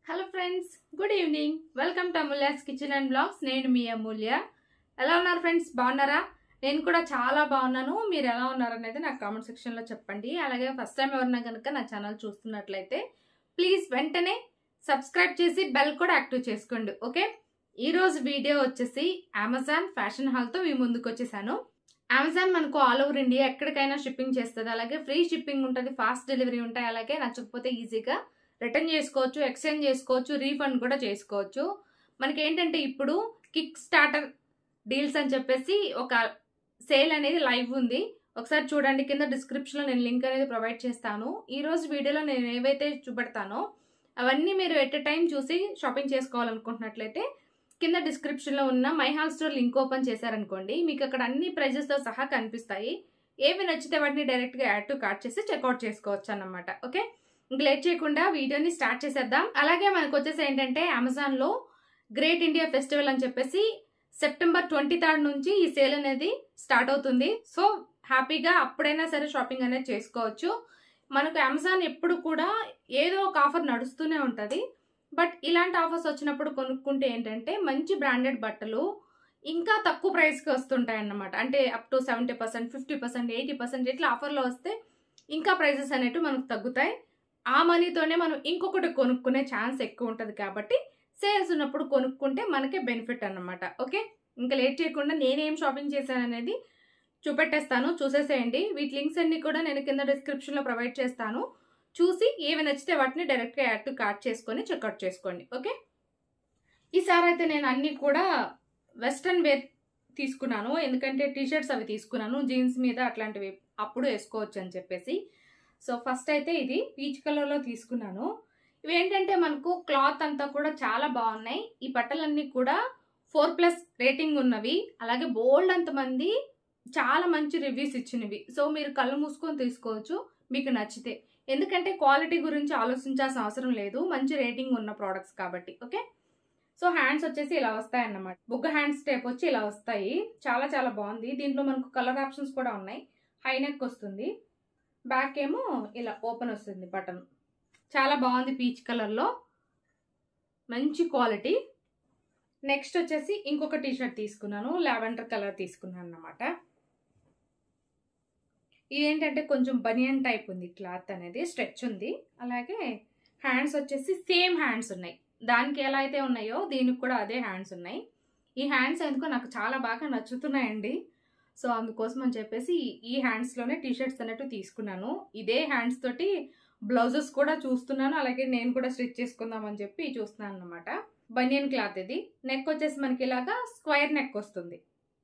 hello friends good evening welcome to Amulya's kitchen and blogs నేను మీ అమూల్య ఎలా ఉన్నారు ఫ్రెండ్స్ బాగున్నారా నేను కూడా చాలా బాగున్నాను మీరు ఎలా ఉన్నారు అనేది నాకు కామెంట్ సెక్షన్లో చెప్పండి అలాగే ఫస్ట్ టైం ఎవరన్నా కనుక నా ఛానల్ చూస్తున్నట్లయితే ప్లీజ్ వెంటనే సబ్స్క్రైబ్ చేసి బెల్ కూడా యాక్టివ్ చేసుకోండి ఓకే ఈరోజు వీడియో వచ్చేసి అమెజాన్ ఫ్యాషన్ హాల్తో మీ ముందుకు వచ్చేసాను అమెజాన్ మనకు ఆల్ ఓవర్ ఇండియా ఎక్కడికైనా షిప్పింగ్ చేస్తుంది అలాగే ఫ్రీ షిప్పింగ్ ఉంటుంది ఫాస్ట్ డెలివరీ ఉంటాయి అలాగే నచ్చకపోతే ఈజీగా రిటర్న్ చేసుకోవచ్చు ఎక్స్చేంజ్ చేసుకోవచ్చు రీఫండ్ కూడా చేసుకోవచ్చు మనకి ఏంటంటే ఇప్పుడు కిక్ స్టార్టర్ డీల్స్ అని చెప్పేసి ఒక సేల్ అనేది లైవ్ ఉంది ఒకసారి చూడండి కింద డిస్క్రిప్షన్లో నేను లింక్ అనేది ప్రొవైడ్ చేస్తాను ఈ రోజు వీడియోలో నేను ఏవైతే చూపెడతానో అవన్నీ మీరు ఎట్ ఎ టైం చూసి షాపింగ్ చేసుకోవాలనుకుంటున్నట్లయితే కింద డిస్క్రిప్షన్లో ఉన్న my hall store link open చేశారనుకోండి మీకు అక్కడ అన్ని ప్రైజెస్తో సహా కనిపిస్తాయి ఏవి నచ్చితే వాటిని డైరెక్ట్గా యాడ్ టు కార్ట్ చేసి చెక్అవుట్ చేసుకోవచ్చు అన్నమాట ఓకే ఇంక లేట్ చేయకుండా వీడియోని స్టార్ట్ చేసేద్దాం అలాగే మనకు వచ్చేసి ఏంటంటే అమెజాన్లో గ్రేట్ ఇండియా ఫెస్టివల్ అని చెప్పేసి సెప్టెంబర్ ట్వంటీ థర్డ్ నుంచి ఈ సేల్ అనేది స్టార్ట్ అవుతుంది సో హ్యాపీగా అప్పుడైనా సరే షాపింగ్ అనేది చేసుకోవచ్చు మనకు అమెజాన్ ఎప్పుడు కూడా ఏదో ఒక ఆఫర్ నడుస్తూనే ఉంటుంది బట్ ఇలాంటి ఆఫర్స్ వచ్చినప్పుడు కొనుక్కుంటే ఏంటంటే మంచి బ్రాండెడ్ బట్టలు ఇంకా తక్కువ ప్రైస్కి వస్తుంటాయి అన్నమాట అంటే up to seventy percent fifty percent eighty percent ఇట్లా ఆఫర్లో వస్తే ఇంకా ప్రైజెస్ అనేవి మనకు తగ్గుతాయి ఆ మనీతోనే మనం ఇంకొకటి కొనుక్కునే ఛాన్స్ ఎక్కువ ఉంటుంది కాబట్టి సేల్స్ ఉన్నప్పుడు కొనుక్కుంటే మనకే బెనిఫిట్ అన్నమాట ఓకే ఇంకా లేట్ చేయకుండా నేనేం షాపింగ్ చేశాను అనేది చూపెట్టేస్తాను చూసేసేయండి వీటి లింక్స్ అన్ని కూడా నేను కింద డిస్క్రిప్షన్లో ప్రొవైడ్ చేస్తాను చూసి ఏవి నచ్చితే వాటిని డైరెక్ట్గా యాడ్ టు కార్ట్ చేసుకొని చెక్అవుట్ చేసుకోండి ఓకే ఈసారి అయితే నేను అన్నీ కూడా వెస్ట్రన్ వేర్ తీసుకున్నాను ఎందుకంటే టీషర్ట్స్ అవి తీసుకున్నాను జీన్స్ మీద అట్లాంటివి అప్పుడు వేసుకోవచ్చు అని చెప్పేసి సో ఫస్ట్ అయితే ఇది పీచ్ కలర్లో తీసుకున్నాను ఇవి ఏంటంటే మనకు క్లాత్ అంతా కూడా చాలా బాగున్నాయి ఈ బట్టలన్నీ కూడా ఫోర్ ప్లస్ రేటింగ్ ఉన్నవి అలాగే బోల్డ్ అంతమంది చాలా మంచి రివ్యూస్ ఇచ్చినవి సో మీరు కళ్ళు మూసుకొని తీసుకోవచ్చు మీకు నచ్చితే ఎందుకంటే క్వాలిటీ గురించి ఆలోచించాల్సిన అవసరం లేదు మంచి రేటింగ్ ఉన్న ప్రోడక్ట్స్ కాబట్టి ఓకే సో హ్యాండ్స్ వచ్చేసి ఇలా వస్తాయి అన్నమాట బుగ్గ హ్యాండ్స్ టైప్ వచ్చి ఇలా వస్తాయి చాలా చాలా బాగుంది దీంట్లో మనకు కలర్ ఆప్షన్స్ కూడా ఉన్నాయి హై నెక్ వస్తుంది బ్యాక్ ఏమో ఇలా ఓపెన్ వస్తుంది బటన్ చాలా బాగుంది పీచ్ కలర్లో మంచి క్వాలిటీ నెక్స్ట్ వచ్చేసి ఇంకొక టీషర్ట్ తీసుకున్నాను లావెండర్ కలర్ తీసుకున్నాను అన్నమాట ఇదేంటంటే కొంచెం బనియన్ టైప్ ఉంది క్లాత్ అనేది స్ట్రెచ్ ఉంది అలాగే హ్యాండ్స్ వచ్చేసి సేమ్ హ్యాండ్స్ ఉన్నాయి దానికి ఎలా అయితే ఉన్నాయో దీనికి కూడా అదే హ్యాండ్స్ ఉన్నాయి ఈ హ్యాండ్స్ ఎందుకో నాకు చాలా బాగా నచ్చుతున్నాయండి సో అందుకోసం అని చెప్పేసి ఈ హ్యాండ్స్లోనే టీషర్ట్స్ అన్నట్టు తీసుకున్నాను ఇదే హ్యాండ్స్ తోటి బ్లౌజెస్ కూడా చూస్తున్నాను అలాగే నేను కూడా స్టిచ్ చేసుకుందాం అని చెప్పి చూస్తున్నాను అనమాట బనియన్ క్లాత్ ఇది నెక్ వచ్చేసి మనకి ఇలాగా స్క్వైర్ నెక్ వస్తుంది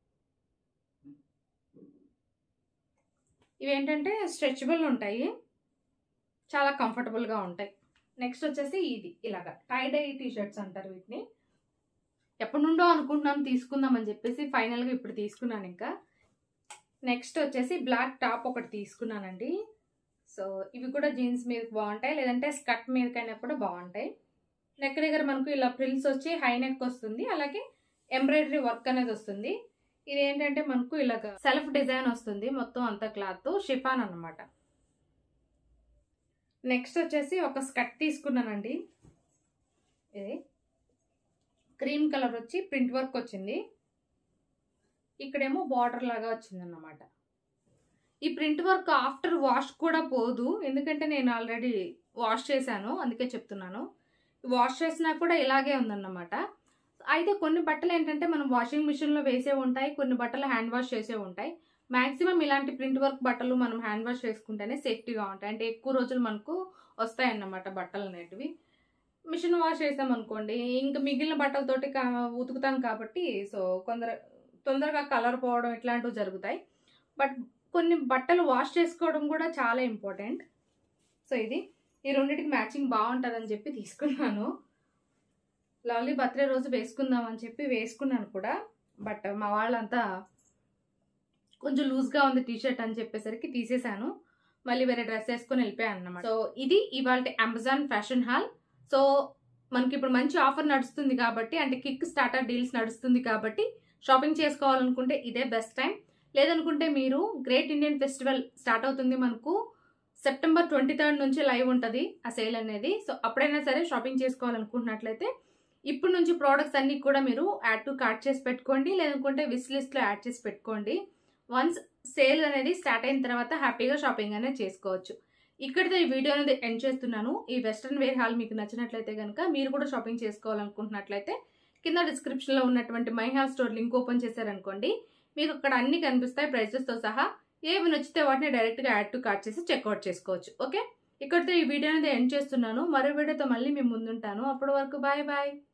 ఇవేంటంటే స్ట్రెచబుల్ ఉంటాయి చాలా కంఫర్టబుల్గా ఉంటాయి నెక్స్ట్ వచ్చేసి ఇది ఇలాగా టైడ్ ఐ టీషర్ట్స్ అంటారు వీటిని ఎప్పటి నుండో అనుకుంటున్నాను తీసుకుందాం అని చెప్పేసి ఫైనల్గా ఇప్పుడు తీసుకున్నాను ఇంకా నెక్స్ట్ వచ్చేసి బ్లాక్ టాప్ ఒకటి తీసుకున్నానండి సో ఇవి కూడా జీన్స్ మీద బాగుంటాయి లేదంటే స్కర్ట్ మీదకైనా కూడా బాగుంటాయి నెక్ దగ్గర మనకు ఇలా ప్రిల్స్ వచ్చి హై నెక్ వస్తుంది అలాగే ఎంబ్రాయిడరీ వర్క్ అనేది వస్తుంది ఇది ఏంటంటే మనకు ఇలాగ సెల్ఫ్ డిజైన్ వస్తుంది మొత్తం అంత క్లాత్ షిఫాన్ అనమాట నెక్స్ట్ వచ్చేసి ఒక స్కర్ట్ తీసుకున్నానండి ఇది క్రీమ్ కలర్ వచ్చి ప్రింట్ వర్క్ వచ్చింది ఇక్కడేమో బార్డర్ లాగా వచ్చింది అన్నమాట ఈ ప్రింట్ వర్క్ ఆఫ్టర్ వాష్ కూడా పోదు ఎందుకంటే నేను ఆల్రెడీ వాష్ చేశాను అందుకే చెప్తున్నాను వాష్ చేసినా కూడా ఇలాగే ఉందన్నమాట అయితే కొన్ని బట్టలు ఏంటంటే మనం వాషింగ్ మిషన్లో వేసే ఉంటాయి కొన్ని బట్టలు హ్యాండ్ వాష్ చేసే ఉంటాయి మ్యాక్సిమం ఇలాంటి ప్రింట్ వర్క్ బట్టలు మనం హ్యాండ్ వాష్ చేసుకుంటేనే సేఫ్టీగా ఉంటాయి అంటే ఎక్కువ రోజులు మనకు వస్తాయి అన్నమాట బట్టలు అనేటివి మిషన్ వాష్ చేసాం అనుకోండి ఇంకా మిగిలిన బట్టలతోటి ఉతుకుతాం కాబట్టి సో కొందరు తొందరగా కలర్ పోవడం ఇట్లాంటివి జరుగుతాయి బట్ కొన్ని బట్టలు వాష్ చేసుకోవడం కూడా చాలా ఇంపార్టెంట్ సో ఇది ఈ రెండింటికి మ్యాచింగ్ బాగుంటుందని చెప్పి తీసుకున్నాను లవ్లీ బర్త్డే రోజు వేసుకుందాం అని చెప్పి వేసుకున్నాను కూడా బట్ మా వాళ్ళంతా కొంచెం లూజ్గా ఉంది టీషర్ట్ అని చెప్పేసరికి తీసేశాను మళ్ళీ వేరే డ్రెస్ వేసుకొని వెళ్ళిపోయాను అన్నమాట సో ఇది ఇవాళ అమెజాన్ ఫ్యాషన్ హాల్ సో మనకి ఇప్పుడు మంచి ఆఫర్ నడుస్తుంది కాబట్టి అంటే కిక్ స్టార్టర్ డీల్స్ నడుస్తుంది కాబట్టి షాపింగ్ చేసుకోవాలనుకుంటే ఇదే బెస్ట్ టైం లేదనుకుంటే మీరు గ్రేట్ ఇండియన్ ఫెస్టివల్ స్టార్ట్ అవుతుంది మనకు సెప్టెంబర్ ట్వంటీ థర్డ్ నుంచి లైవ్ ఉంటుంది ఆ సేల్ అనేది సో అప్పుడైనా సరే షాపింగ్ చేసుకోవాలనుకుంటున్నట్లయితే ఇప్పుడు నుంచి ప్రోడక్ట్స్ అన్ని కూడా మీరు యాడ్ టు కార్ట్ చేసి పెట్టుకోండి లేదనుకుంటే విస్ లిస్ట్లో యాడ్ చేసి పెట్టుకోండి వన్స్ సేల్ అనేది స్టార్ట్ అయిన తర్వాత హ్యాపీగా షాపింగ్ అనేది చేసుకోవచ్చు ఇక్కడితో ఈ వీడియో అనేది ఎండ్ చేస్తున్నాను ఈ వెస్ట్రన్ వేర్ హాల్ మీకు నచ్చినట్లయితే కనుక మీరు కూడా షాపింగ్ చేసుకోవాలనుకుంటున్నట్లయితే కింద డిస్క్రిప్షన్లో ఉన్నటువంటి My hall store link open చేశారనుకోండి మీకు అక్కడ అన్ని కనిపిస్తాయి ప్రైజెస్తో సహా ఏవి నచ్చితే వాటిని డైరెక్ట్గా యాడ్ టు కార్ట్ చేసి చెక్అవుట్ చేసుకోవచ్చు ఓకే ఇక్కడితో ఈ వీడియో అనేది ఎండ్ చేస్తున్నాను మరో వీడియోతో మళ్ళీ మేము ముందుంటాను అప్పటి వరకు బాయ్ బాయ్